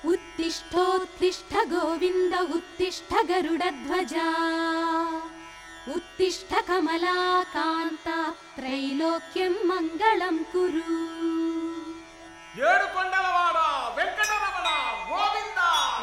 उत्तिष्ठोत्तिष्ठ गोविन्द उत्तिष्ठ गरुडध्वजा उत्तिष्ठ कमलाकान्ता त्रैलोक्यं मङ्गलं कुरु ఏడు కొండలవాడ వెంకటరమణ గోవింద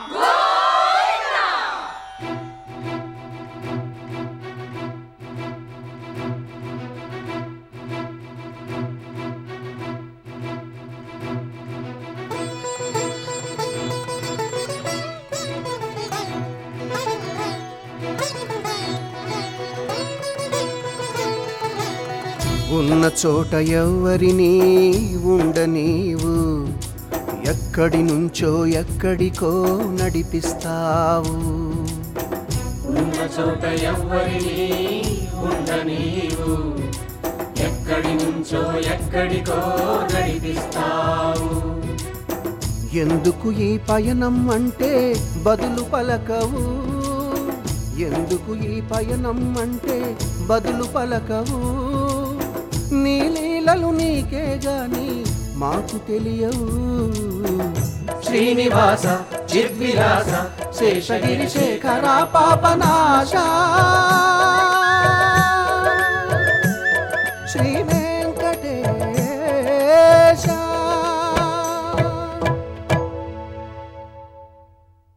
ఉన్న చోట ఎవ్వరినీ ఉండనీవు ఎక్కడి నుంచో ఎక్కడికో నడిపిస్తావు ఉన్న చోట ఎవ్వరిని ఉండనీవు ఎక్కడి నుంచో ఎక్కడికో నడిపిస్తావు ఎందుకు ఈ పయనం అంటే బదులు పలకవు ఎందుకు ఈ పయనం అంటే బదులు పలకవు నీ లీలలు నీకే గాని మాకు తెలియవు శ్రీనివాస చిద్విలాస శేషగిరి శేఖర పాపనాశ